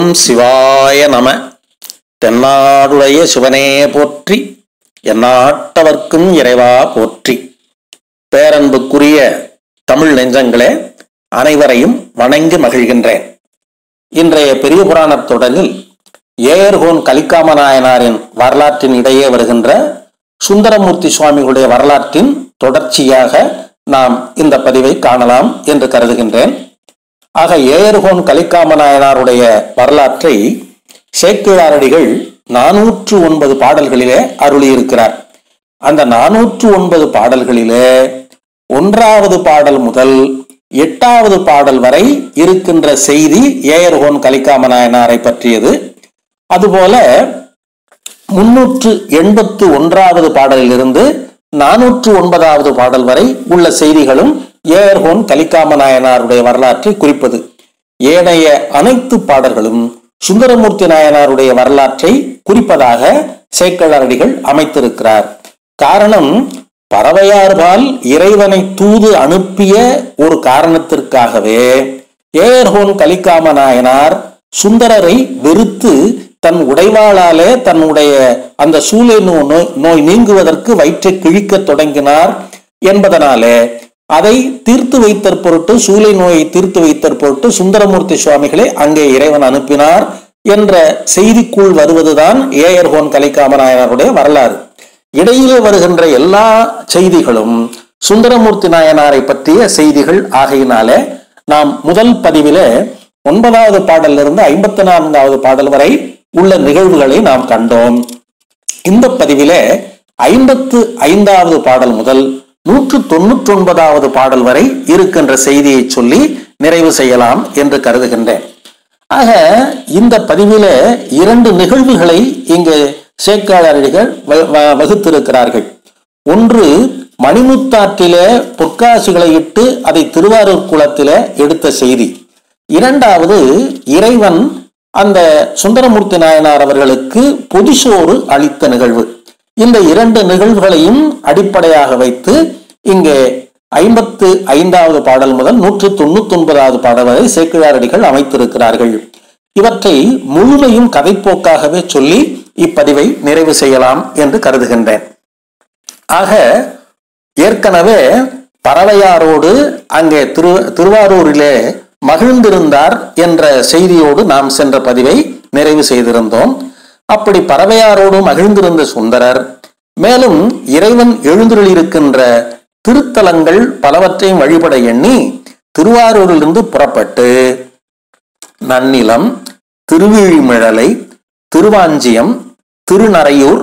சிவாய நம தென்னாடுடைய சிவனே போற்றி எந்நாட்டவர்க்கும் இறைவா போற்றி பேரன்புக்குரிய தமிழ் நெஞ்சங்களே அனைவரையும் வணங்கி மகிழ்கின்றேன் இன்றைய பெரிய புராணத் தொடரில் ஏயர்கோன் கலிக்காம நாயனாரின் வரலாற்றின் இடையே வருகின்ற சுந்தரமூர்த்தி சுவாமிகளுடைய வரலாற்றின் தொடர்ச்சியாக நாம் இந்த பதிவை காணலாம் என்று கருதுகின்றேன் ஆக ஏயர்கோன் கலிக்காம நாயனாருடைய வரலாற்றை சேக்கிழாரடிகள் நானூற்று ஒன்பது பாடல்களிலே அருளியிருக்கிறார் அந்த நானூற்று ஒன்பது பாடல்களிலே ஒன்றாவது பாடல் முதல் எட்டாவது பாடல் வரை இருக்கின்ற செய்தி ஏயர்கோன் கலிக்காம நாயனாரை பற்றியது அதுபோல முன்னூற்று எண்பத்து ஒன்றாவது பாடலிலிருந்து நானூற்று ஒன்பதாவது பாடல் வரை உள்ள செய்திகளும் ஏயர்கோன் கலிக்காம நாயனாருடைய வரலாற்றை குறிப்பது ஏனைய அனைத்து பாடல்களும் சுந்தரமூர்த்தி நாயனாருடைய வரலாற்றை குறிப்பதாக சேக்கழாரடிகள் அமைத்திருக்கிறார் காரணம் பறவையார்பால் இறைவனை தூது அனுப்பிய ஒரு காரணத்திற்காகவே ஏயர்கோன் கலிக்காம நாயனார் சுந்தரரை வெறுத்து தன் உடைவாளாலே தன்னுடைய அந்த சூளை நோ- நோய் நோய் நீங்குவதற்கு வயிற்றை கிழிக்கத் தொடங்கினார் என்பதனாலே அதை தீர்த்து வைத்தற் பொருட்டு சூளை நோயை தீர்த்து வைத்தற் பொருட்டு சுந்தரமூர்த்தி சுவாமிகளை அங்கே இறைவன் அனுப்பினார் என்ற செய்திக்குள் வருவதுதான் ஏயர்கோன் கலிக்காமநாயனருடைய வரலாறு இடையிலே வருகின்ற எல்லா செய்திகளும் சுந்தரமூர்த்தி நாயனாரை பற்றிய செய்திகள் ஆகையினாலே நாம் முதல் பதிவிலே ஒன்பதாவது பாடலிலிருந்து இருந்து ஐம்பத்தி நான்காவது பாடல் வரை உள்ள நிகழ்வுகளை நாம் கண்டோம் இந்த பதிவிலே ஐம்பத்து ஐந்தாவது பாடல் முதல் நூற்று தொண்ணூற்றி ஒன்பதாவது பாடல் வரை இருக்கின்ற செய்தியை சொல்லி நிறைவு செய்யலாம் என்று கருதுகின்றேன் ஆக இந்த பதிவிலே இரண்டு நிகழ்வுகளை இங்கு சேக்காளர்கள் வ- வ- வகுத்திருக்கிறார்கள் ஒன்று மணிமுத்தாற்றிலே பொற்காசுகளை இட்டு அதை திருவாரூர் குளத்திலே எடுத்த செய்தி இரண்டாவது இறைவன் அந்த சுந்தரமூர்த்தி நாயனார் அவர்களுக்கு பொதிசோறு அளித்த நிகழ்வு இந்த இரண்டு நிகழ்வுகளையும் அடிப்படையாக வைத்து இங்கே ஐம்பத்து ஐந்தாவது பாடல் முதல் நூற்று தொண்ணூத்தி ஒன்பதாவது பாடல் வரை சேக்கிழாரடிகள் அமைத்திருக்கிறார்கள் இவற்றை முழுமையும் கதைப்போக்காகவே சொல்லி இப்பதிவை நிறைவு செய்யலாம் என்று கருதுகின்றேன் ஆக ஏற்கனவே பறவையாரோடு அங்கே திரு திருவாரூரிலே மகிழ்ந்திருந்தார் என்ற செய்தியோடு நாம் சென்ற பதிவை நிறைவு செய்திருந்தோம் அப்படி பறவையாரோடு மகிழ்ந்திருந்த சுந்தரர் மேலும் இறைவன் எழுந்தருளிருக்கின்ற திருத்தலங்கள் பலவற்றையும் வழிபட எண்ணி திருவாரூரிலிருந்து புறப்பட்டு நன்னிலம் திருவிழிமிழலை திருவாஞ்சியம் திருநறையூர்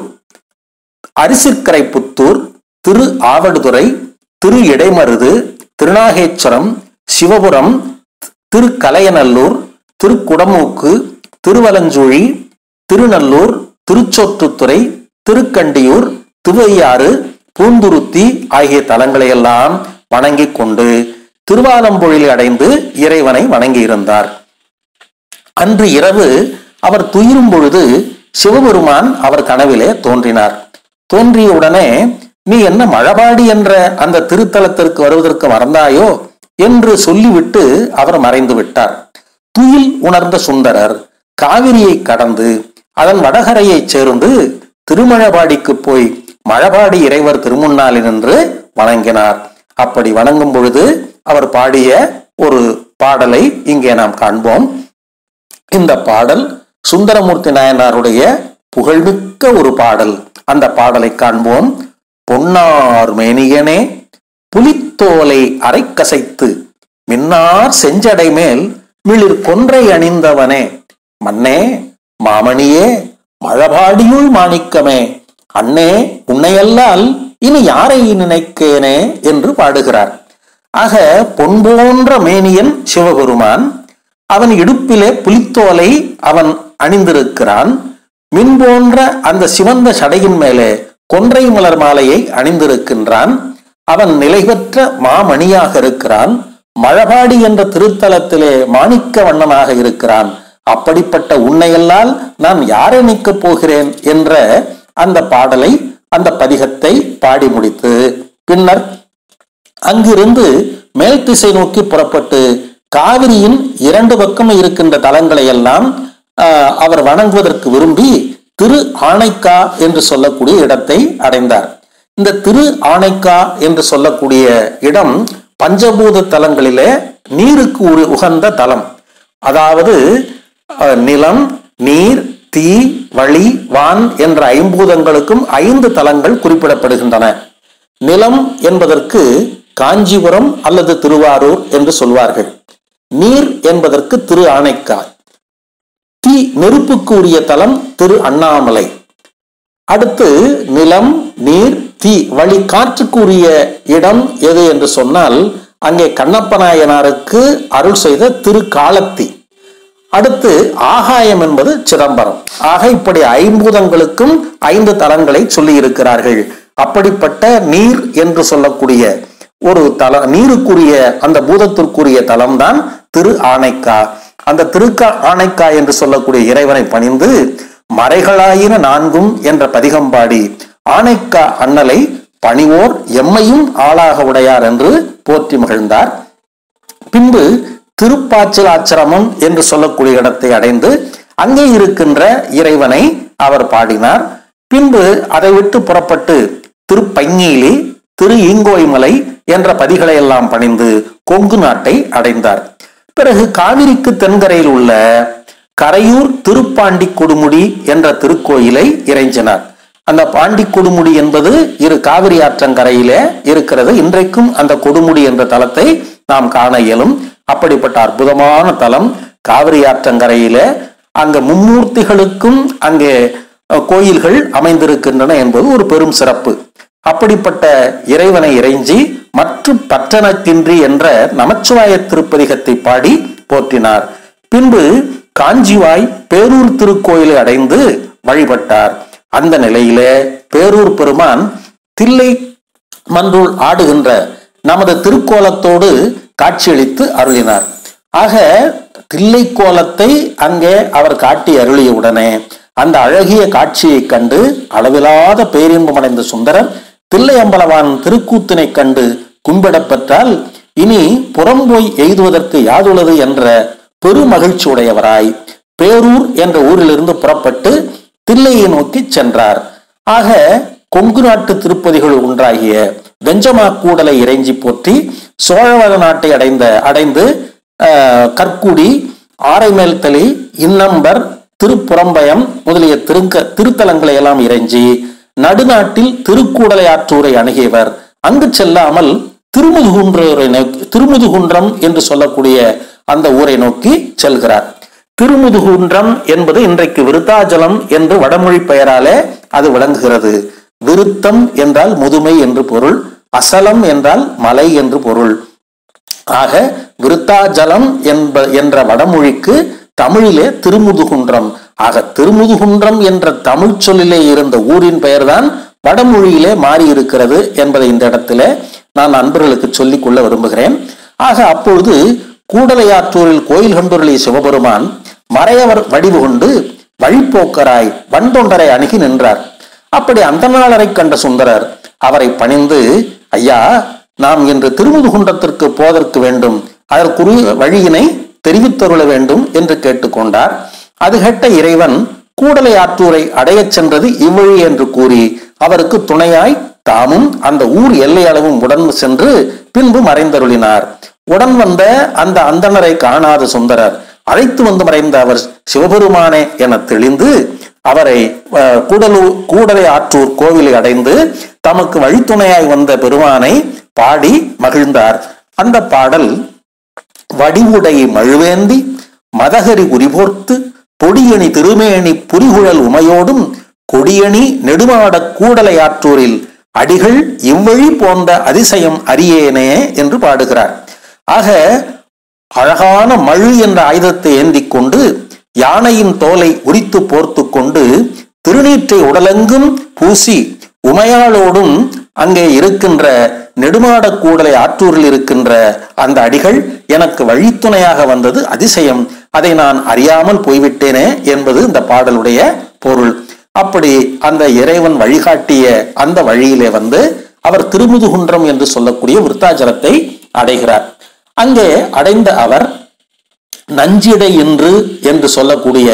அரிசிற்கரை புத்தூர் திரு ஆவடுதுறை திரு இடைமருது திருநாகேஸ்வரம் சிவபுரம் திரு கலையநல்லூர் திருக்குடமூக்கு திருவலஞ்சுழி திருநல்லூர் திருச்சோற்றுத்துறை திருக்கண்டியூர் துவையாறு பூந்துருத்தி ஆகிய தலங்களையெல்லாம் வணங்கிக் கொண்டு திருவாலம்பொழிலை அடைந்து இறைவனை வணங்கியிருந்தார் அன்று இரவு அவர் துயிரும் பொழுது சிவபெருமான் அவர் கனவிலே தோன்றினார் தோன்றிய உடனே நீ என்ன மழபாடி என்ற அந்த திருத்தலத்திற்கு வருவதற்கு மறந்தாயோ என்று சொல்லிவிட்டு அவர் மறைந்து விட்டார் துயில் உணர்ந்த சுந்தரர் காவிரியை கடந்து அதன் வடகரையைச் சேர்ந்து திருமழபாடிக்கு போய் மழபாடி இறைவர் திருமுன்னாலில் நின்று வணங்கினார் அப்படி வணங்கும் பொழுது அவர் பாடிய ஒரு பாடலை இங்கே நாம் காண்போம் இந்த பாடல் சுந்தரமூர்த்தி நாயனாருடைய புகழ்மிக்க ஒரு பாடல் அந்த பாடலை காண்போம் பொன்னார் மேனியனே புலித்தோலை அரைக்கசைத்து மின்னார் செஞ்சடை மேல் மிளிர் கொன்றை அணிந்தவனே மன்னே மாமணியே மழபாடியுள் மாணிக்கமே அண்ணே உன்னையல்லால் இனி யாரை நினைக்கேனே என்று பாடுகிறார் ஆக பொன் போன்ற மேனியன் சிவபெருமான் அவன் இடுப்பிலே புலித்தோலை அவன் அணிந்திருக்கிறான் மின் போன்ற அந்த சிவந்த சடையின் மேலே கொன்றை மலர் மாலையை அணிந்திருக்கின்றான் அவன் நிலைபெற்ற மாமணியாக இருக்கிறான் மழபாடி என்ற திருத்தலத்திலே மாணிக்க வண்ணனாக இருக்கிறான் அப்படிப்பட்ட உன்னையல்லால் நான் யாரை நிற்கப் போகிறேன் என்ற அந்த பாடலை அந்த பதிகத்தை பாடி முடித்து பின்னர் அங்கிருந்து மேல் திசை நோக்கி புறப்பட்டு காவிரியின் இரண்டு பக்கம் இருக்கின்ற தலங்களை எல்லாம் ஆஹ், அவர் வணங்குவதற்கு விரும்பி திரு ஆனைக்கா என்று சொல்லக்கூடிய இடத்தை அடைந்தார் இந்த திரு ஆனைக்கா என்று சொல்லக்கூடிய இடம் பஞ்சபூத தலங்களிலே நீருக்கு உரு- உகந்த தலம் அதாவது அஹ், நிலம் நீர் தீ வழி வான் என்ற ஐம்பூதங்களுக்கும் ஐந்து தலங்கள் குறிப்பிடப்படுகின்றன நிலம் என்பதற்கு காஞ்சிபுரம் அல்லது திருவாரூர் என்று சொல்வார்கள் நீர் என்பதற்கு திரு ஆனைக்காய் தீ நெருப்புக்கு உரிய தலம் திரு அண்ணாமலை அடுத்து நிலம் நீர் தீ வழி காற்றுக்கு உரிய இடம் எது என்று சொன்னால் அங்கே கண்ணப்ப நாயனாருக்கு அருள் செய்த திரு காலத்தி அடுத்து ஆகாயம் என்பது சிதம்பரம் ஆக இப்படி ஐம்பூதங்களுக்கும் ஐந்து தலங்களை சொல்லி இருக்கிறார்கள் அப்படிப்பட்ட நீர் என்று சொல்லக்கூடிய ஒரு தல நீருக்குரிய அந்த பூதத்திற்குரிய தலம்தான் திரு ஆனைக்கா அந்த திருக்க ஆனைக்கா என்று சொல்லக்கூடிய இறைவனை பணிந்து மறைகளாயின நான்கும் என்ற பதிகம் பாடி ஆனைக்கா அண்ணலை பணிவோர் எம்மையும் ஆளாக உடையார் என்று போற்றி மகிழ்ந்தார் பின்பு திருப்பாச்சிலாச்சிரமம் என்று சொல்லக்கூடிய இடத்தை அடைந்து அங்கே இருக்கின்ற இறைவனை அவர் பாடினார் பின்பு அதை விட்டு புறப்பட்டு திருப்பங்கீலி திரு ஈங்கோய்மலை என்ற பதிகளை எல்லாம் பணிந்து கொங்கு நாட்டை அடைந்தார் பிறகு காவிரிக்கு தென்கரையில் உள்ள கரையூர் திருப்பாண்டி கொடுமுடி என்ற திருக்கோயிலை இறைஞ்சினார் அந்த பாண்டி கொடுமுடி என்பது இரு காவிரி ஆற்றங்கரையிலே இருக்கிறது இன்றைக்கும் அந்த கொடுமுடி என்ற தலத்தை நாம் காண இயலும் அப்படிப்பட்ட அற்புதமான தலம் காவிரி ஆற்றங்கரையிலே அங்க மும்மூர்த்திகளுக்கும் அங்கே அஹ், கோயில்கள் அமைந்திருக்கின்றன என்பது ஒரு பெரும் சிறப்பு அப்படிப்பட்ட இறைவனை இறைஞ்சி மற்றும் பற்றனக்கின்றி என்ற நமச்சிவாய திருப்பதிகத்தை பாடி போற்றினார் பின்பு காஞ்சிவாய் பேரூர் திருக்கோயிலை அடைந்து வழிபட்டார் அந்த நிலையிலே பேரூர் பெருமான் தில்லை மன்றுள் ஆடுகின்ற நமது திருக்கோலத்தோடு காட்சியளித்து அருளினார் ஆக தில்லை கோலத்தை அங்கே அவர் காட்டி அருளிய உடனே அந்த அழகிய காட்சியைக் கண்டு அளவிலாத பேரின்பமடைந்த சுந்தரர் தில்லை அம்பலவான் திருக்கூத்தினைக் கண்டு கும்பிடப் பெற்றால் இனி புறம்போய் எய்துவதற்கு யாதுள்ளது என்ற பெருமகிழ்ச்சி உடையவராய் பேரூர் என்ற ஊரிலிருந்து புறப்பட்டு தில்லையை நோக்கி சென்றார் ஆக கொங்கு நாட்டு திருப்பதிகள் ஒன்றாகிய வெஞ்சமா கூடலை இறைஞ்சி போற்றி சோழவக நாட்டை அடைந்த அடைந்து ஆஹ், கற்குடி ஆரைமேல்தளி இன்னம்பர் திருப்புறம்பயம் முதலிய திருக்க திருத்தலங்களை எல்லாம் இறைஞ்சி நடுநாட்டில் திருக்கூடலை ஆற்றூரை அணுகியவர் அங்கு செல்லாமல் திருமுதுகுன்றரை நோக்கி திருமுதுகுன்றம் என்று சொல்லக்கூடிய அந்த ஊரை நோக்கி செல்கிறார் திருமுதுகுன்றம் என்பது இன்றைக்கு விருத்தாஜலம் என்று வடமொழி பெயராலே அது விளங்குகிறது விருத்தம் என்றால் முதுமை என்று பொருள் அசலம் என்றால் மலை என்று பொருள் ஆக விருத்தாஜலம் என்ப என்ற வடமொழிக்கு தமிழிலே திருமுதுகுன்றம் ஆக திருமுதுகுன்றம் என்ற தமிழ் சொல்லிலே இருந்த ஊரின் பெயர்தான் வடமொழியிலே மாறி இருக்கிறது என்பதை இந்த இடத்திலே நான் நண்பர்களுக்கு சொல்லிக் கொள்ள விரும்புகிறேன் ஆக அப்பொழுது கூடலையாற்றூரில் கோயில் கண்டுருளிய சிவபெருமான் மறையவர் வடிவு கொண்டு வழிப்போக்கராய் வண்டொண்டரை அணுகி நின்றார் அப்படி அந்த நாளரை கண்ட சுந்தரர் அவரை பணிந்து ஐயா நாம் இன்று திருமுதுகுன்றத்திற்கு போவதற்கு வேண்டும் அதற்குரிய வழியினை தெரிவித்தருள வேண்டும் என்று கேட்டுக்கொண்டார் அது கேட்ட இறைவன் கூடலை ஆற்றூரை அடையச் சென்றது இவ்வழி என்று கூறி அவருக்கு துணையாய் தாமும் அந்த ஊர் எல்லை அளவும் உடன் சென்று பின்பு மறைந்தருளினார் உடன் வந்த அந்த அந்தணரை காணாத சுந்தரர் அழைத்து வந்து மறைந்த அவர் சிவபெருமானே என தெளிந்து அவரை அஹ், கூடலூர் கூடலை ஆற்றூர் கோவிலை அடைந்து தமக்கு வழித்துணையாய் வந்த பெருமானை பாடி மகிழ்ந்தார் அந்த பாடல் வடிவுடை மழுவேந்தி மதகரி உரிபோர்த்து பொடியணி திருமேனி புரிகுழல் உமையோடும் கொடியணி நெடுமாடக் கூடலையாற்றூரில் அடிகள் இவ்வழி போந்த அதிசயம் அறியேனே என்று பாடுகிறார் ஆக அழகான மழு என்ற ஆயுதத்தை ஏந்திக் கொண்டு யானையின் தோலை உரித்து போர்த்து கொண்டு திருநீற்றை உடலெங்கும் பூசி உமையாளோடும் அங்கே இருக்கின்ற நெடுமாடக் கூடலை ஆற்றூரில் இருக்கின்ற அந்த அடிகள் எனக்கு வழித்துணையாக வந்தது அதிசயம் அதை நான் அறியாமல் போய்விட்டேனே என்பது இந்த பாடலுடைய பொருள் அப்படி அந்த இறைவன் வழிகாட்டிய அந்த வழியிலே வந்து அவர் திருமுதுகுன்றம் என்று சொல்லக்கூடிய விருத்தாச்சலத்தை அடைகிறார் அங்கே அடைந்த அவர் நஞ்சிடை இன்று என்று சொல்லக்கூடிய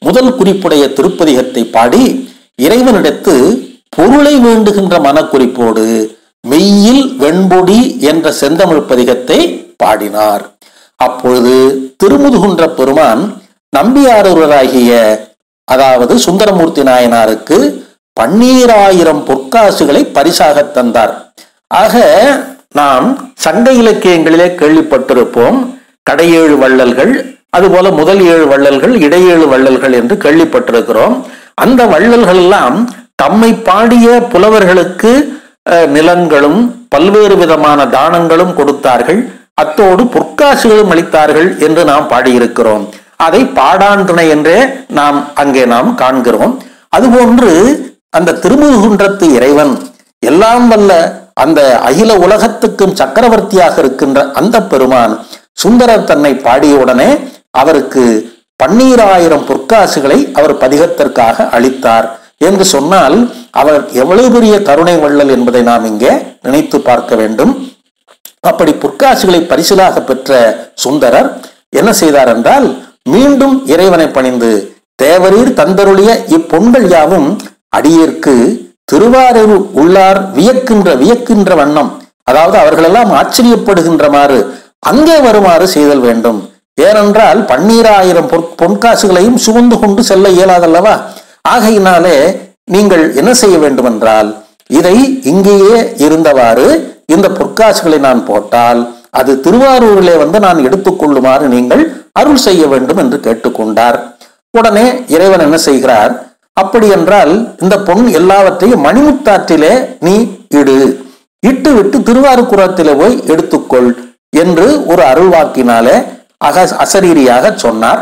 முதல் குறிப்புடைய திருப்பதிகத்தை பாடி இறைவனிடத்து பொருளை வேண்டுகின்ற மனக்குறிப்போடு மெய்யில் வெண்பொடி என்ற செந்தமிழ் பதிகத்தை பாடினார் அப்பொழுது திருமுதுகுன்ற பெருமான் நம்பியாரூராகிய அதாவது சுந்தரமூர்த்தி நாயனாருக்கு பன்னீராயிரம் பொற்காசுகளை பரிசாக தந்தார் ஆக நாம் சங்க இலக்கியங்களிலே கேள்விப்பட்டிருப்போம் கடையேழு வள்ளல்கள் அதுபோல முதல் ஏழு வள்ளல்கள் இடையேழு வள்ளல்கள் என்று கேள்விப்பட்டிருக்கிறோம் அந்த வள்ளல்கள் எல்லாம் தம்மை பாடிய புலவர்களுக்கு அஹ், நிலங்களும் பல்வேறு விதமான தானங்களும் கொடுத்தார்கள் அத்தோடு பொற்காசுகளும் அளித்தார்கள் என்று நாம் பாடியிருக்கிறோம் அதை பாடாண்டினை என்றே நாம் அங்கே நாம் காண்கிறோம் அதுபோன்று அந்த திருமுகுன்றத்து இறைவன் எல்லாம் வல்ல அந்த அகில உலகத்துக்கும் சக்கரவர்த்தியாக இருக்கின்ற அந்த பெருமான் சுந்தரர் தன்னை பாடியவுடனே அவருக்கு பன்னீராயிரம் பொற்காசுகளை அவர் பதிகத்திற்காக அளித்தார் என்று சொன்னால் அவர் எவ்வளவு பெரிய கருணை வள்ளல் என்பதை நாம் இங்கே நினைத்து பார்க்க வேண்டும் அப்படி பொற்காசுகளை பரிசிலாக பெற்ற சுந்தரர் என்ன செய்தார் என்றால் மீண்டும் இறைவனை பணிந்து தேவரீர் தந்தருளிய இப்பொன்கள் யாவும் அடியேற்கு திருவாரூர் உள்ளார் வியக்கின்ற வியக்கின்ற வண்ணம் அதாவது அவர்களெல்லாம் ஆச்சரியப்படுகின்றமாறு அங்கே வருமாறு செய்தல் வேண்டும் ஏனென்றால் பன்னீராயிரம் பொற் பொன்காசுகளையும் சுமந்து கொண்டு செல்ல இயலாதல்லவா ஆகையினாலே நீங்கள் என்ன செய்ய வேண்டும் என்றால் இதை இங்கேயே இருந்தவாறு இந்த பொற்காசுகளை நான் போட்டால் அது திருவாரூரிலே வந்து நான் எடுத்துக்கொள்ளுமாறு நீங்கள் அருள் செய்ய வேண்டும் என்று கேட்டுக்கொண்டார் உடனே இறைவன் என்ன செய்கிறார் அப்படி என்றால் இந்த பொன் எல்லாவற்றையும் மணிமுத்தாற்றிலே நீ இடு இட்டு விட்டு திருவாரூக்குரத்திலே போய் எடுத்துக்கொள் என்று ஒரு அருள்வாக்கினாலே அக அசரீரியாக சொன்னார்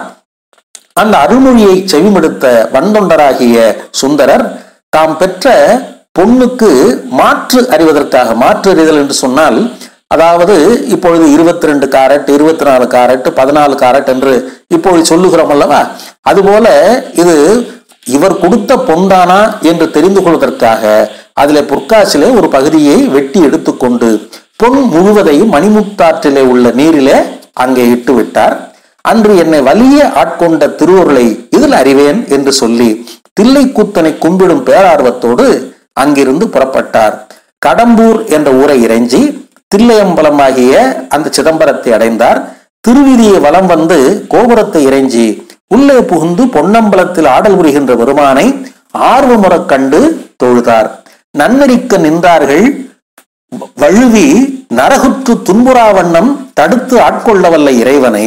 அந்த அருள்மொழியை செவிமடுத்த வன்தொண்டராகிய சுந்தரர் தாம் பெற்ற பொண்ணுக்கு மாற்று அறிவதற்காக மாற்று அறிதல் என்று சொன்னால் அதாவது இப்பொழுது இருபத்தி ரெண்டு காரட் இருபத்தி நாலு காரட் பதினாலு காரட் என்று இப்பொழுது சொல்லுகிறோம் அல்லவா அதுபோல இது இவர் கொடுத்த பொன்தானா என்று தெரிந்து கொள்வதற்காக அதிலே பொற்காசிலே ஒரு பகுதியை வெட்டி எடுத்துக்கொண்டு பொன் முழுவதையும் மணிமுத்தாற்றிலே உள்ள நீரிலே அங்கே இட்டு விட்டார் அன்று என்னை வலிய ஆட்கொண்ட திருவருளை இதில் அறிவேன் என்று சொல்லி தில்லைக்கூத்தனை கும்பிடும் பேரார்வத்தோடு அங்கிருந்து புறப்பட்டார் கடம்பூர் என்ற ஊரை இறைஞ்சி தில்லையம்பலமாகிய அந்த சிதம்பரத்தை அடைந்தார் திருவிதியை வலம் வந்து கோபுரத்தை இறைஞ்சி உள்ளே புகுந்து பொன்னம்பலத்தில் ஆடல் புரிகின்ற பெருமானை ஆர்வமுறக் கண்டு தொழுதார் நன்னறிக்க நின்றார்கள் வழுவி நரகுற்று துன்புறா வண்ணம் தடுத்து ஆட்கொள்ளவல்ல இறைவனை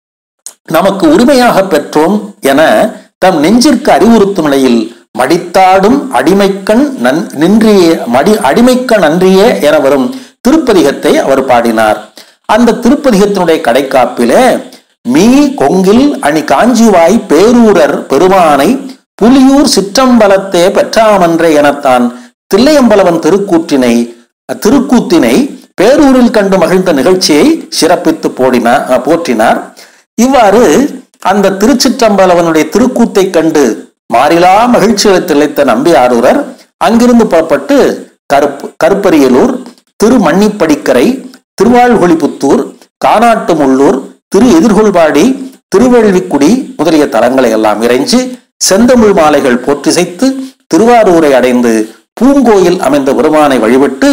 நமக்கு உரிமையாக பெற்றோம் என தம் நெஞ்சிற்கு அறிவுறுத்தும் நிலையில் மடித்தாடும் அடிமைக்கண் நன் நின்றிய மடி அடிமைக்க நன்றியே என வரும் திருப்பதிகத்தை அவர் பாடினார் அந்த திருப்பதிகத்தினுடைய கடைக்காப்பிலே மீ கொங்கில் அணி காஞ்சிவாய் பேரூரர் பெருமானை புலியூர் சிற்றம்பலத்தே பெற்றாமன்றே எனத்தான் தில்லையம்பலவன் திருக்கூற்றினை திருக்கூத்தினை பேரூரில் கண்டு மகிழ்ந்த நிகழ்ச்சியை சிறப்பித்து போடினார் போற்றினார் இவ்வாறு அந்த திருச்சிற்றம்பலவனுடைய திருக்கூத்தை கண்டு மாறிலா மகிழ்ச்சியில் திளைத்த நம்பி ஆரூரர் அங்கிருந்து புறப்பட்டு கருப்பு கருப்பரியலூர் திருமண்ணிப்படிக்கரை திருவாழ்கொழிப்புத்தூர் கானாட்டுமுள்ளூர் திரு எதிர்கொள்பாடி திருவேள்விக்குடி முதலிய தலங்களை எல்லாம் இறைஞ்சி செந்தமிழ் மாலைகள் போற்றிசைத்து திருவாரூரை அடைந்து பூங்கோயில் அமைந்த பெருமானை வழிபட்டு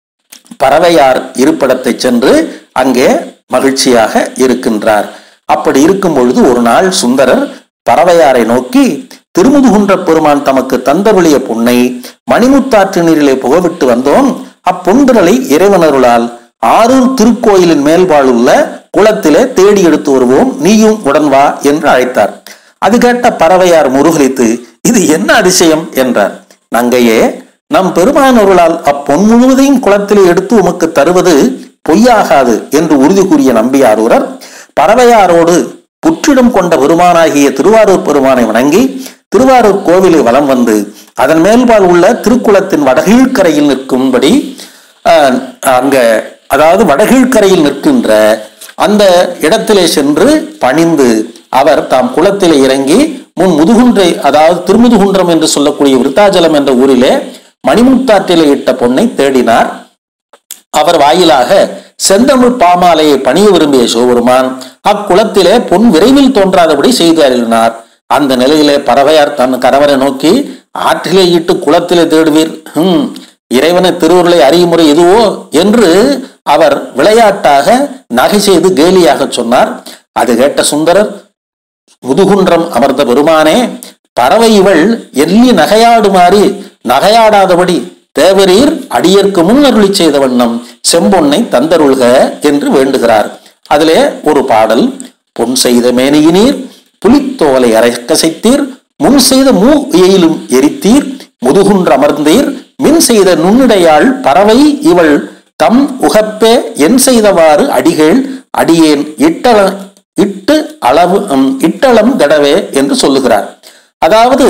பறவையார் இருப்பிடத்தை சென்று அங்கே மகிழ்ச்சியாக இருக்கின்றார் அப்படி இருக்கும் பொழுது ஒரு நாள் சுந்தரர் பறவையாரை நோக்கி திருமுதுகுன்ற பெருமான் தமக்கு தந்தருளிய பொன்னை மணிமுத்தாற்று நீரிலே புகவிட்டு வந்தோம் அப்பொன்றுகளை இறைவனருளால் ஆரூர் திருக்கோயிலின் மேல்வாழுள்ள குளத்திலே தேடி எடுத்து வருவோம் நீயும் உடன் வா என்று அழைத்தார் அது கேட்ட பறவையார் முருகலித்து இது என்ன அதிசயம் என்றார் நங்கையே நம் பெருமானருளால் அப்பொன் முழுவதையும் குளத்திலே எடுத்து உமக்கு தருவது பொய்யாகாது என்று உறுதி கூறிய நம்பியாரூரர் பறவையாரோடு புற்றிடம் கொண்ட பெருமானாகிய திருவாரூர் பெருமானை வணங்கி திருவாரூர் கோவிலை வலம் வந்து அதன் மேல்பால் உள்ள திருக்குளத்தின் வடகீழ்கரையில் நிற்கும்படி அஹ், அங்க அதாவது வடகீழ்கரையில் நிற்கின்ற அந்த இடத்திலே சென்று பணிந்து அவர் தாம் குளத்திலே இறங்கி முன் முதுகுன்றை அதாவது திருமுதுகுன்றம் என்று சொல்லக்கூடிய விருத்தாஜலம் என்ற ஊரிலே மணிமுத்தாற்றிலே இட்ட பொன்னை தேடினார் அவர் வாயிலாக செந்தமிழ் பாமாலையை பணிய விரும்பிய சிவபெருமான் அக்குளத்திலே பொன் விரைவில் தோன்றாதபடி செய்து அருளினார் அந்த நிலையிலே பறவையார் தன் கணவரை நோக்கி ஆற்றிலே இட்டு குளத்திலே தேடுவீர் ஹம் இறைவனை திருவுருளை அறியும் முறை எதுவோ என்று அவர் விளையாட்டாக நகை செய்து கேலியாக சொன்னார் அது கேட்ட சுந்தரர் முதுகுன்றம் அமர்ந்த பெருமானே பறவை இவள் எள்ளி நகையாடுமாறி நகையாடாதபடி தேவரீர் அடியற்கு முன்னருளி செய்த வண்ணம் செம்பொன்னை தந்தருள்க என்று வேண்டுகிறார் அதிலே ஒரு பாடல் பொன் செய்த மேனியினீர் புலித்தோலை அரைக்கசைத்தீர் முன் செய்த மூ எயிலும் எரித்தீர் முதுகுன்ற அமர்ந்தீர் மின் செய்த நுண்ணிடையாள் பறவை இவள் தம் உகப்பே என் செய்தவாறு அடிகள் அடியேன் இட்டள இட்டு அளவு ம், இட்டளம் தடவே என்று சொல்லுகிறார் அதாவது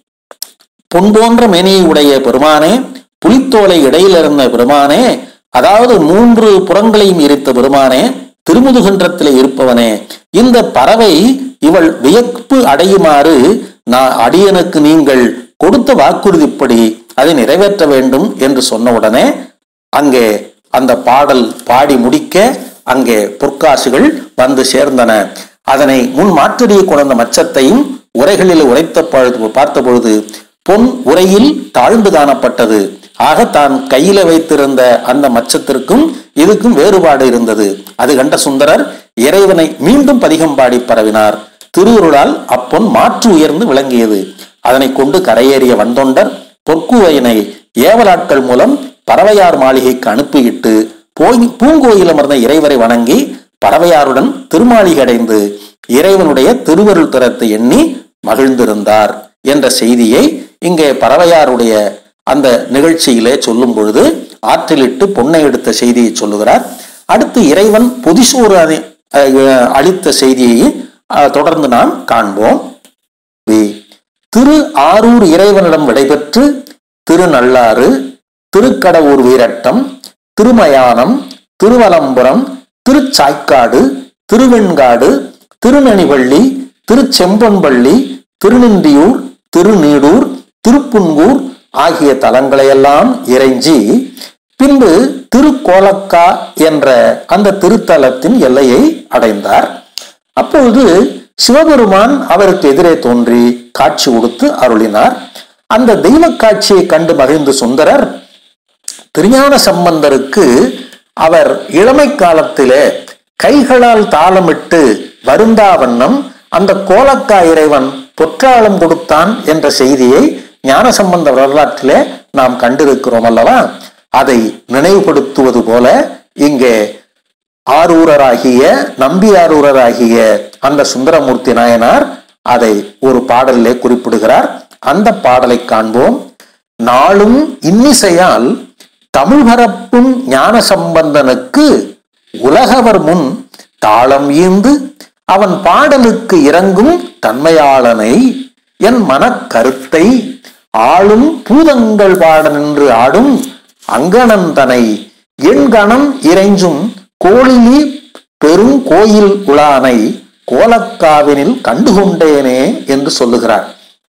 பொன் போன்ற மேனியை உடைய பெருமானே புலித்தோலை இடையில் இருந்த பெருமானே அதாவது மூன்று புறங்களையும் எரித்த பெருமானே திருமுதுகன்றத்திலே இருப்பவனே இந்த பறவை இவள் வியப்பு அடையுமாறு நான் அடியனுக்கு நீங்கள் கொடுத்த வாக்குறுதிப்படி அதை நிறைவேற்ற வேண்டும் என்று சொன்ன உடனே அங்கே அந்த பாடல் பாடி முடிக்க அங்கே பொற்காசுகள் வந்து சேர்ந்தன அதனை முன் மாற்றடியை கொண்ட மச்சத்தையும் உரைகளில் உரைத்த பொழுது பார்த்த பொழுது பொன் உரையில் தாழ்ந்து காணப்பட்டது ஆக தான் கையில வைத்திருந்த அந்த மச்சத்திற்கும் இதுக்கும் வேறுபாடு இருந்தது அது கண்ட சுந்தரர் இறைவனை மீண்டும் பதிகம் பாடி பரவினார் திருவுருளால் அப்பொன் மாற்று உயர்ந்து விளங்கியது அதனை கொண்டு கரையேறிய வந்தொண்டர் பொற்குவையினை ஏவலாட்கள் மூலம் பறவையார் மாளிகைக்கு அனுப்பிவிட்டு போய் பூங்கோயில் அமர்ந்த இறைவரை வணங்கி பறவையாருடன் திருமாளிகை அடைந்து இறைவனுடைய திருவருள் தரத்தை எண்ணி மகிழ்ந்திருந்தார் என்ற செய்தியை இங்கே பறவையாருடைய அந்த நிகழ்ச்சியிலே சொல்லும் பொழுது ஆற்றிலிட்டு பொன்னை எடுத்த செய்தியை சொல்லுகிறார் அடுத்து இறைவன் பொதிசோறு அணி- அஹ் அளித்த செய்தியை அஹ், தொடர்ந்து நாம் காண்போம் வி. திரு ஆரூர் இறைவனிடம் விடைபெற்று திருநள்ளாறு திருக்கடவூர் வீரட்டம் திருமயானம் திருவலம்புரம் திருச்சாய்க்காடு திருவெண்காடு திருநனிவள்ளி திருச்செம்பொன்பள்ளி திருநின்றியூர் திருநீடூர் திருப்புன்கூர் ஆகிய தலங்களையெல்லாம் இறைஞ்சி பின்பு திருக்கோலக்கா என்ற அந்த திருத்தலத்தின் எல்லையை அடைந்தார் அப்பொழுது சிவபெருமான் அவருக்கு எதிரே தோன்றி காட்சி கொடுத்து அருளினார் அந்த தெய்வ காட்சியை கண்டு மகிழ்ந்த சுந்தரர் திருஞான சம்பந்தருக்கு அவர் இளமை காலத்திலே கைகளால் தாளமிட்டு வருந்தா வண்ணம் அந்த கோலக்கா இறைவன் பொற்றாளம் கொடுத்தான் என்ற செய்தியை ஞான சம்பந்த வரலாற்றிலே நாம் கண்டிருக்கிறோம் அல்லவா அதை நினைவுபடுத்துவது போல இங்கே ஆரூரராகிய நம்பி ஆரூரராகிய அந்த சுந்தரமூர்த்தி நாயனார் அதை ஒரு பாடலிலே குறிப்பிடுகிறார் அந்த பாடலை காண்போம் நாளும் இன்னிசையால் தமிழ் பரப்பும் ஞான சம்பந்தனுக்கு உலகவர் முன் தாளம் ஈந்து அவன் பாடலுக்கு இறங்கும் தன்மையாளனை என் மனக்கருத்தை ஆளும் பூதங்கள் பாட நின்று ஆடும் அங்கணந்தனை என் கணம் இறைஞ்சும் கோழிலி பெரும் கோயில் உலானை கோலக்காவினில் கண்டுகொண்டேனே என்று சொல்லுகிறார்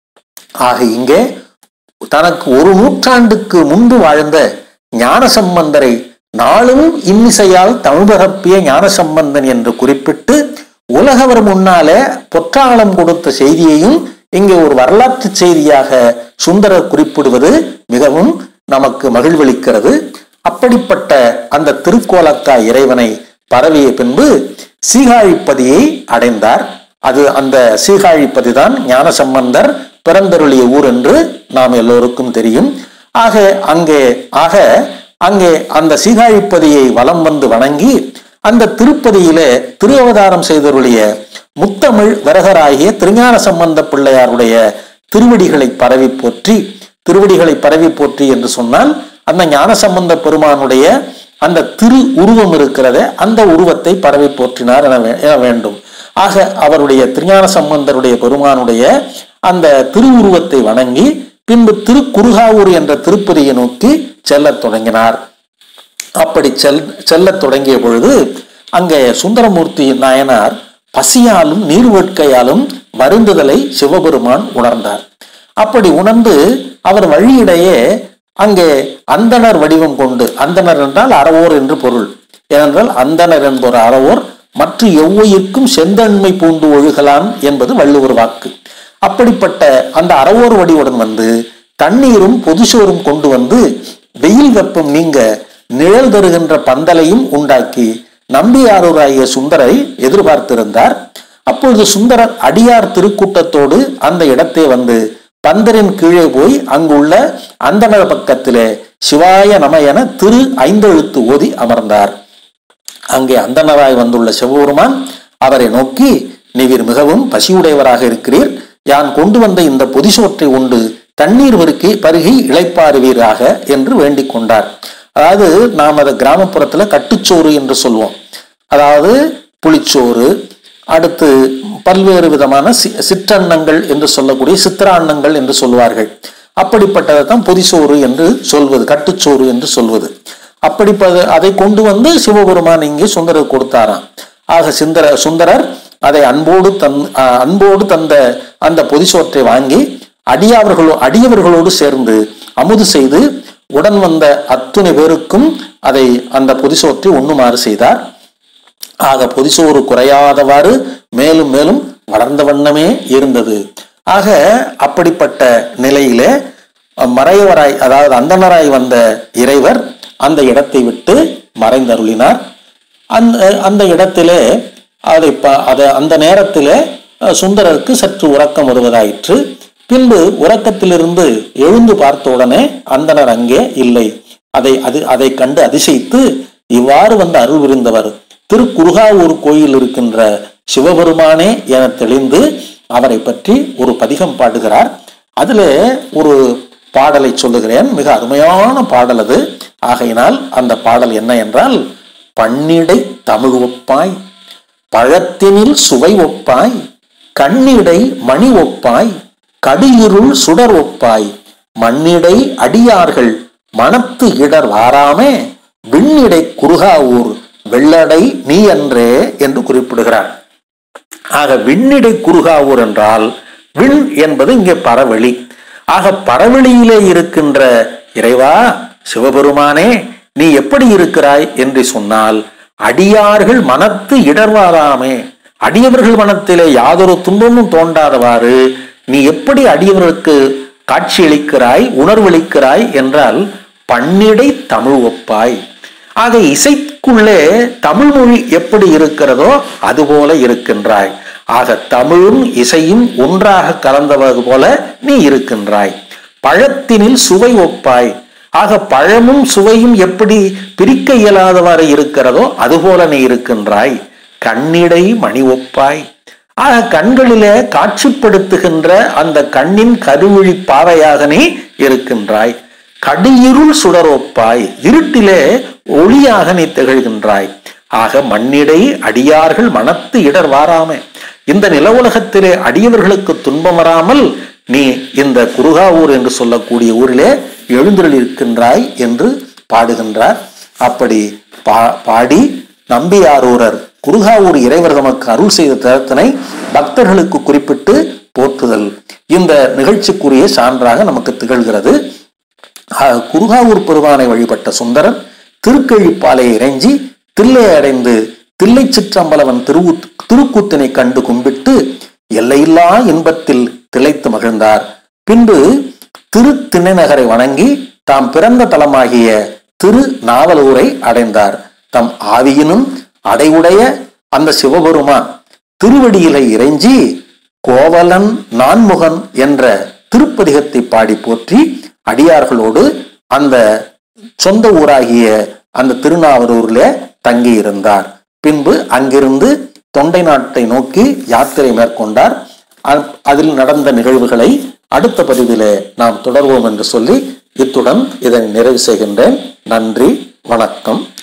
ஆக இங்கே தனக்கு ஒரு நூற்றாண்டுக்கு முன்பு வாழ்ந்த ஞானசம்பந்தரை நாளும் இன்னிசையால் தமிழ் பரப்பிய ஞானசம்பந்தன் என்று குறிப்பிட்டு உலகவர் முன்னாலே பொற்றாளம் கொடுத்த செய்தியையும் இங்கே ஒரு வரலாற்று செய்தியாக சுந்தரர் குறிப்பிடுவது மிகவும் நமக்கு மகிழ்வளிக்கிறது அப்படிப்பட்ட அந்த திருக்கோலக்கா இறைவனை பரவிய பின்பு சீகாழிப்பதியை அடைந்தார் அது அந்த சீகாழிப்பதி தான் ஞானசம்பந்தர் பிறந்தருளிய ஊர் என்று நாம் எல்லோருக்கும் தெரியும் ஆக அங்கே ஆக அங்கே அந்த சீகாழிப்பதியை வலம் வந்து வணங்கி அந்த திருப்பதியிலே திரு அவதாரம் செய்தருளிய முத்தமிழ் விரகராகிய திருஞான சம்பந்த பிள்ளையாருடைய திருவடிகளை பரவி போற்றி திருவடிகளை பரவி போற்றி என்று சொன்னால் அந்த ஞானசம்பந்த பெருமானுடைய அந்த திரு உருவம் இருக்கிறதே அந்த உருவத்தை பரவி போற்றினார் என வே- என வேண்டும் ஆக அவருடைய திருஞான சம்பந்தருடைய பெருமானுடைய அந்த திருவுருவத்தை வணங்கி பின்பு திருக்குறுகாவூர் என்ற திருப்பதியை நோக்கி செல்லத் தொடங்கினார் அப்படி செல் செல்லத் தொடங்கிய பொழுது அங்கே சுந்தரமூர்த்தி நாயனார் பசியாலும் நீர்வேட்கையாலும் வருந்துதலை சிவபெருமான் உணர்ந்தார் அப்படி உணர்ந்து அவர் வழியிடையே அங்கே அந்தணர் வடிவம் கொண்டு அந்தணர் என்றால் அறவோர் என்று பொருள் ஏனென்றால் அந்தணர் என்பவர் அறவோர் மற்ற எவ்வுயிர்க்கும் செந்தன்மை பூண்டு ஒழுகலாம் என்பது வள்ளுவர் வாக்கு அப்படிப்பட்ட அந்த அறவோர் வடிவுடன் வந்து தண்ணீரும் பொதுசோறும் கொண்டு வந்து வெயில் வெப்பம் நீங்க நிழல் தருகின்ற பந்தலையும் உண்டாக்கி நம்பியாரூராகிய சுந்தரை எதிர்பார்த்திருந்தார் அப்பொழுது சுந்தரர் அடியார் திருக்கூட்டத்தோடு அந்த இடத்தை வந்து பந்தரின் கீழே போய் அங்குள்ள அந்தனர் பக்கத்திலே சிவாய நம என திரு ஐந்தெழுத்து ஓதி அமர்ந்தார் அங்கே அந்தனராய் வந்துள்ள சிவபெருமான் அவரை நோக்கி நீவிர் மிகவும் பசியுடையவராக இருக்கிறீர் யான் கொண்டு வந்த இந்த பொதிசோற்றை உண்டு தண்ணீர் பெருக்கி பருகி இளைப்பாறுவீராக என்று வேண்டிக் கொண்டார் அதாவது நாம் அதை கிராமப்புறத்துல கட்டுச்சோறு என்று சொல்லுவோம் அதாவது புளிச்சோறு அடுத்து பல்வேறு விதமான சி சிற்றன்னங்கள் என்று சொல்லக்கூடிய சித்திரான்னங்கள் என்று சொல்வார்கள் அப்படிப்பட்டதை தான் பொதிசோறு என்று சொல்வது கட்டுச்சோறு என்று சொல்வது அப்படிப்பட்ட அதை கொண்டு வந்து சிவபெருமான் இங்கே சுந்தரர் கொடுத்தாராம் ஆக சுந்தர சுந்தரர் அதை அன்போடு தன் அஹ், அன்போடு தந்த அந்த பொதிசோற்றை வாங்கி அடியவர்களோ அடியவர்களோடு சேர்ந்து அமுது செய்து உடன் வந்த அத்துணை பேருக்கும் அதை அந்த பொதிசோற்றை உண்ணுமாறு செய்தார் ஆக பொதிசோறு குறையாதவாறு மேலும் மேலும் வளர்ந்த வண்ணமே இருந்தது ஆக அப்படிப்பட்ட நிலையிலே மறையவராய் அதாவது அந்தனராய் வந்த இறைவர் அந்த இடத்தை விட்டு மறைந்தருளினார் அந்த அந்த இடத்திலே அதை ப- அதை அந்த நேரத்திலே அஹ், சுந்தரருக்கு சற்று உறக்கம் வருவதாயிற்று பின்பு உறக்கத்திலிருந்து எழுந்து பார்த்த உடனே அந்தனர் அங்கே இல்லை அதை அது அதை கண்டு அதிசயித்து இவ்வாறு வந்து அருள் புரிந்தவர் திருக்குருகாவூர் கோயில் இருக்கின்ற சிவபெருமானே என தெளிந்து அவரை பற்றி ஒரு பதிகம் பாடுகிறார் அதுல ஒரு பாடலை சொல்லுகிறேன் மிக அருமையான பாடல் அது ஆகையினால் அந்த பாடல் என்ன என்றால் பன்னிடை தமிழ் ஒப்பாய் பழத்தினில் சுவை ஒப்பாய் கண்ணிடை மணி ஒப்பாய் கடியிருள் சுடர் ஒப்பாய் மண்ணிடை அடியார்கள் மனத்து இடர் வாராமே விண்ணிடை குருகாவூர் வெள்ளடை நீ அன்றே என்று குறிப்பிடுகிறார் ஆக விண்ணிடை குறுகாவூர் என்றால் விண் என்பது இங்கே பரவெளி ஆக பரவெளியிலே இருக்கின்ற இறைவா சிவபெருமானே நீ எப்படி இருக்கிறாய் என்று சொன்னால் அடியார்கள் மனத்து இடர்வாராமே அடியவர்கள் மனத்திலே யாதொரு துன்பமும் தோண்டாதவாறு நீ எப்படி அடியவர்களுக்கு காட்சியளிக்கிறாய் உணர்வளிக்கிறாய் என்றால் பன்னிடை தமிழ் ஒப்பாய் ஆக இசைக்குள்ளே தமிழ் மொழி எப்படி இருக்கிறதோ அதுபோல இருக்கின்றாய் ஆக தமிழும் இசையும் ஒன்றாக கலந்தவது போல நீ இருக்கின்றாய் பழத்தினில் சுவை ஒப்பாய் ஆக பழமும் சுவையும் எப்படி பிரிக்க இயலாதவாறு இருக்கிறதோ அதுபோல நீ இருக்கின்றாய் கண்ணிடை மணி ஒப்பாய் ஆக கண்களிலே காட்சிப்படுத்துகின்ற அந்த கண்ணின் கருவிழி பாவையாக நீ இருக்கின்றாய் கடியிருள் சுடரொப்பாய் இருட்டிலே ஒளியாக நீ திகழ்கின்றாய் ஆக மண்ணிடை அடியார்கள் மனத்து இடர் வாராமே இந்த நில உலகத்திலே அடியவர்களுக்கு துன்பம் வராமல் நீ இந்த குருகாவூர் என்று சொல்லக்கூடிய ஊரிலே எழுந்தருளிருக்கின்றாய் என்று பாடுகின்றார் அப்படி பா பாடி நம்பியாரூரர் குருகாவூர் இறைவர் தமக்கு அருள் செய்த தரத்தினை பக்தர்களுக்கு குறிப்பிட்டு போற்றுதல் இந்த நிகழ்ச்சிக்குரிய சான்றாக நமக்கு திகழ்கிறது ஆக, குருகாவூர் பெருமானை வழிபட்ட சுந்தரர் திருக்கழிப்பாலை இறைஞ்சி தில்லை அடைந்து தில்லை சிற்றம்பலவன் திருவு திருக்கூத்தினை கண்டு கும்பிட்டு எல்லையில்லா இன்பத்தில் திளைத்து மகிழ்ந்தார் பின்பு திரு திண்ணைநகரை வணங்கி தாம் பிறந்த தலமாகிய திரு நாவலூரை அடைந்தார் தம் ஆவியினும் அடைவுடைய அந்த சிவபெருமான் திருவடியிலை இறைஞ்சி கோவலன் நான்முகன் என்ற திருப்பதிகத்தை பாடி போற்றி அடியார்களோடு அந்த சொந்த ஊராகிய அந்த திருநாவலூர்ல தங்கி இருந்தார் பின்பு அங்கிருந்து தொண்டை நாட்டை நோக்கி யாத்திரை மேற்கொண்டார் அ- அதில் நடந்த நிகழ்வுகளை அடுத்த பதிவிலே நாம் தொடர்வோம் என்று சொல்லி இத்துடன் இதை நிறைவு செய்கின்றேன் நன்றி வணக்கம்